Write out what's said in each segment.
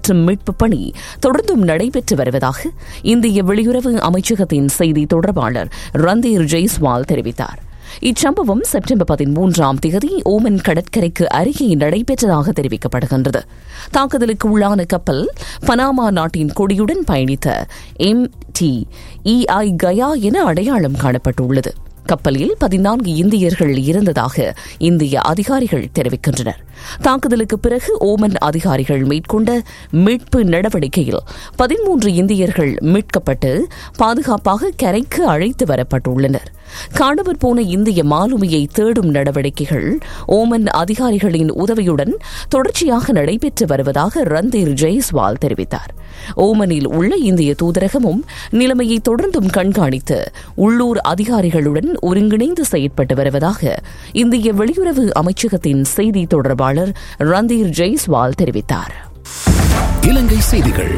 மற்றும் மீட்பு பணி தொடர்ந்தும் நடைபெற்று வருவதாக இந்திய வெளியுறவு அமைச்சகத்தின் செய்தி தொடர்பாளர் ரந்தீர் ஜெய்ஸ்வால் தெரிவித்தார் இச்சம்பவம் செப்டம்பர் பதிமூன்றாம் தேதி ஓமன் கடற்கரைக்கு அருகே நடைபெற்றதாக தெரிவிக்கப்படுகின்றது தாக்குதலுக்கு உள்ளான கப்பல் பனாமா நாட்டின் கொடியுடன் பயணித்த எம் டி இஐ கயா என அடையாளம் காணப்பட்டுள்ளது கப்பலில் பதினான்கு இந்தியர்கள் இருந்ததாக இந்திய அதிகாரிகள் தெரிவிக்கின்றனர் தாக்குதலுக்கு பிறகு ஓமன் அதிகாரிகள் மேற்கொண்ட மீட்பு நடவடிக்கையில் பதிமூன்று இந்தியர்கள் மீட்கப்பட்டு பாதுகாப்பாக கரைக்கு அழைத்து வரப்பட்டுள்ளனர் காணவர் போன இந்திய மாலுமியை தேடும் நடவடிக்கைகள் ஓமன் அதிகாரிகளின் உதவியுடன் தொடர்ச்சியாக நடைபெற்று வருவதாக ரந்தீர் ஜெய்ஸ்வால் தெரிவித்தார் ஓமனில் உள்ள இந்திய தூதரகமும் நிலைமையை தொடர்ந்தும் கண்காணித்து உள்ளூர் அதிகாரிகளுடன் ஒருங்கிணைந்து செயற்பட்டு வருவதாக இந்திய வெளியுறவு அமைச்சகத்தின் செய்தி தொடர்பாளர் ரந்தீர் ஜெய்ஸ்வால் தெரிவித்தார் இலங்கை செய்திகள்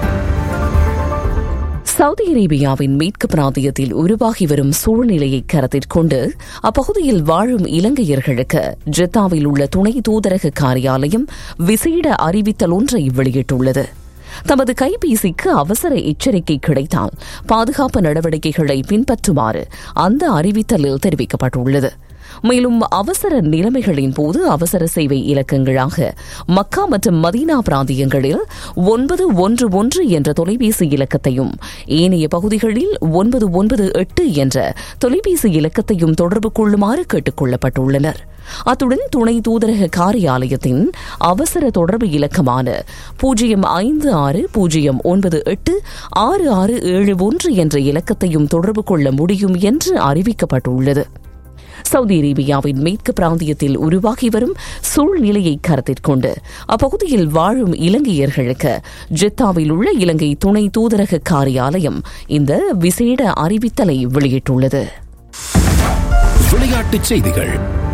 சவுதி அரேபியாவின் மேற்கு பிராந்தியத்தில் உருவாகி வரும் சூழ்நிலையை கருத்தில் கொண்டு அப்பகுதியில் வாழும் இலங்கையர்களுக்கு ஜெத்தாவில் உள்ள துணை தூதரக காரியாலயம் விசேட அறிவித்தல் ஒன்றை வெளியிட்டுள்ளது தமது கைபேசிக்கு அவசர எச்சரிக்கை கிடைத்தால் பாதுகாப்பு நடவடிக்கைகளை பின்பற்றுமாறு அந்த அறிவித்தலில் தெரிவிக்கப்பட்டுள்ளது மேலும் அவசர நிலைமைகளின் போது அவசர சேவை இலக்கங்களாக மக்கா மற்றும் மதீனா பிராந்தியங்களில் ஒன்பது ஒன்று ஒன்று என்ற தொலைபேசி இலக்கத்தையும் ஏனைய பகுதிகளில் ஒன்பது ஒன்பது எட்டு என்ற தொலைபேசி இலக்கத்தையும் தொடர்பு கொள்ளுமாறு கேட்டுக் கொள்ளப்பட்டுள்ளனர் அத்துடன் துணை தூதரக காரியாலயத்தின் அவசர தொடர்பு இலக்கமான பூஜ்ஜியம் ஐந்து ஆறு பூஜ்ஜியம் ஒன்பது எட்டு ஆறு ஆறு ஏழு ஒன்று என்ற இலக்கத்தையும் தொடர்பு கொள்ள முடியும் என்று அறிவிக்கப்பட்டுள்ளது சவுதி அரேபியாவின் மேற்கு பிராந்தியத்தில் உருவாகி வரும் சூழ்நிலையை கருத்தில் கொண்டு அப்பகுதியில் வாழும் இலங்கையர்களுக்கு ஜெத்தாவில் உள்ள இலங்கை துணை தூதரக காரியாலயம் இந்த விசேட அறிவித்தலை வெளியிட்டுள்ளது விளையாட்டுச் செய்திகள்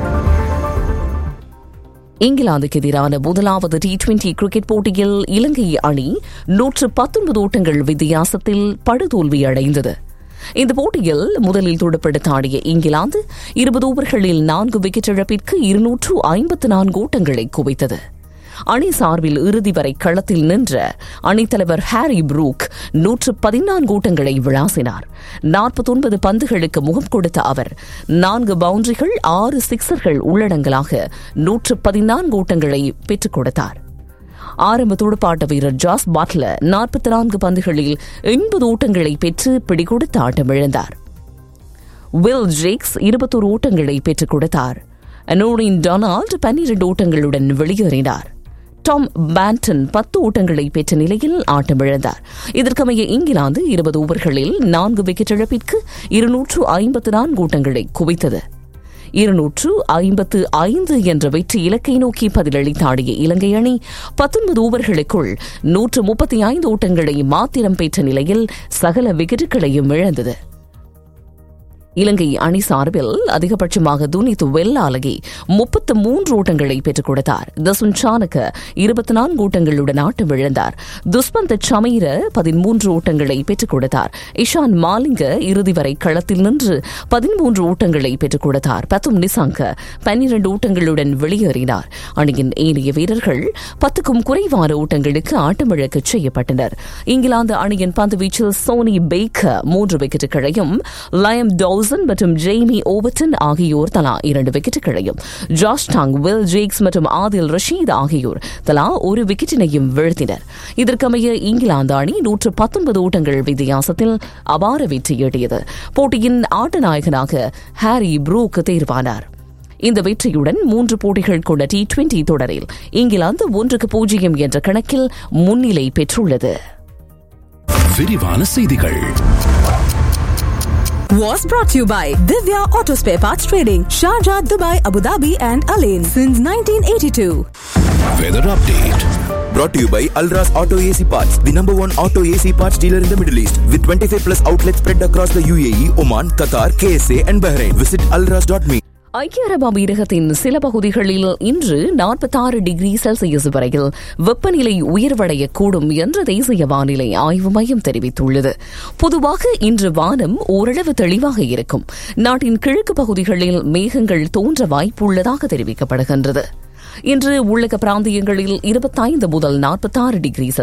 இங்கிலாந்துக்கு எதிரான முதலாவது டி டுவெண்டி கிரிக்கெட் போட்டியில் இலங்கை அணி நூற்று பத்தொன்பது ஓட்டங்கள் வித்தியாசத்தில் படுதோல்வி அடைந்தது இந்த போட்டியில் முதலில் துடுப்படுத்த ஆடிய இங்கிலாந்து இருபது ஓவர்களில் நான்கு விக்கெட் இழப்பிற்கு இருநூற்று ஐம்பத்து நான்கு ஓட்டங்களை குவித்தது அணி சார்பில் இறுதி வரை களத்தில் நின்ற அணித்தலைவர் ஹாரி புரூக் நூற்று பதினான்கு ஓட்டங்களை விளாசினார் நாற்பத்தொன்பது பந்துகளுக்கு முகம் கொடுத்த அவர் நான்கு பவுண்டரிகள் ஆறு சிக்சர்கள் உள்ளடங்கலாக நூற்று பதினான்கு ஓட்டங்களை பெற்றுக் கொடுத்தார் ஆரம்ப துடுப்பாட்ட வீரர் ஜாஸ் பாட்லர் நாற்பத்தி நான்கு பந்துகளில் எண்பது ஓட்டங்களை பெற்று பிடிகொடுத்து ஆட்டமிழந்தார் வில் ஜேக்ஸ் இருபத்தோரு ஓட்டங்களை பெற்றுக் கொடுத்தார் அனோரின் டொனால்டு பன்னிரண்டு ஓட்டங்களுடன் வெளியேறினார் டாம் பேண்டன் பத்து ஓட்டங்களை பெற்ற நிலையில் ஆட்டமிழந்தார் இதற்கமைய இங்கிலாந்து இருபது ஓவர்களில் நான்கு விக்கெட் இழப்பிற்கு இருநூற்று ஐம்பத்து நான்கு ஓட்டங்களை குவித்தது இருநூற்று ஐம்பத்து ஐந்து என்ற வெற்றி இலக்கை நோக்கி பதிலளித்தாடிய இலங்கை அணி பத்தொன்பது ஓவர்களுக்குள் நூற்று முப்பத்தி ஐந்து ஓட்டங்களை மாத்திரம் பெற்ற நிலையில் சகல விக்கெட்டுகளையும் இழந்தது இலங்கை அணி சார்பில் அதிகபட்சமாக துனித் வெல்லாலகி முப்பத்து மூன்று ஓட்டங்களை பெற்றுக் கொடுத்தார் தசுன் சானக இருபத்தி நான்கு ஓட்டங்களுடன் ஆட்டம் இழந்தார் துஷ்மந்த் சமீர பதிமூன்று ஓட்டங்களை பெற்றுக் கொடுத்தார் இஷான் மாலிங்க இறுதி வரை களத்தில் நின்று பதிமூன்று ஓட்டங்களை பெற்றுக் கொடுத்தார் பத்தும் நிசாங்க பன்னிரண்டு ஓட்டங்களுடன் வெளியேறினார் அணியின் ஏனைய வீரர்கள் பத்துக்கும் குறைவான ஓட்டங்களுக்கு ஆட்டமிழக்க செய்யப்பட்டனர் இங்கிலாந்து அணியின் பந்து வீச்சில் சோனி பேக்கர் மூன்று விக்கெட்டுகளையும் லயம் டவுஸ் டவுசன் மற்றும் ஜெய்மி ஓவர்டன் ஆகியோர் தலா இரண்டு விக்கெட்டுகளையும் ஜாஷ் டாங் வில் ஜேக்ஸ் மற்றும் ஆதில் ரஷீத் ஆகியோர் தலா ஒரு விக்கெட்டினையும் வீழ்த்தினர் இதற்கமைய இங்கிலாந்து அணி நூற்று பத்தொன்பது ஓட்டங்கள் வித்தியாசத்தில் அபார வெற்றி ஈட்டியது போட்டியின் ஆட்ட நாயகனாக ஹாரி ப்ரூக் தேர்வானார் இந்த வெற்றியுடன் மூன்று போட்டிகள் கொண்ட டி டுவெண்டி தொடரில் இங்கிலாந்து ஒன்றுக்கு பூஜ்ஜியம் என்ற கணக்கில் முன்னிலை பெற்றுள்ளது விரிவான செய்திகள் was brought to you by Divya Auto Spare Parts Trading, Sharjah, Dubai, Abu Dhabi, and Alain since 1982. Weather update Brought to you by Alras Auto AC Parts, the number one auto AC parts dealer in the Middle East, with 25 plus outlets spread across the UAE, Oman, Qatar, KSA, and Bahrain. Visit alras.me. ஐக்கிய அரபு அமீரகத்தின் சில பகுதிகளில் இன்று நாற்பத்தாறு degree Celsius வரையில் வெப்பநிலை உயர்வடையக்கூடும் என்று தேசிய வானிலை ஆய்வு மையம் தெரிவித்துள்ளது பொதுவாக இன்று வானம் ஓரளவு தெளிவாக இருக்கும் நாட்டின் கிழக்கு பகுதிகளில் மேகங்கள் தோன்ற வாய்ப்புள்ளதாக தெரிவிக்கப்படுகின்றது இன்று உள்ளக பிராந்தியங்களில் இருபத்தைந்து முதல் நாற்பத்தாறு டிகிரி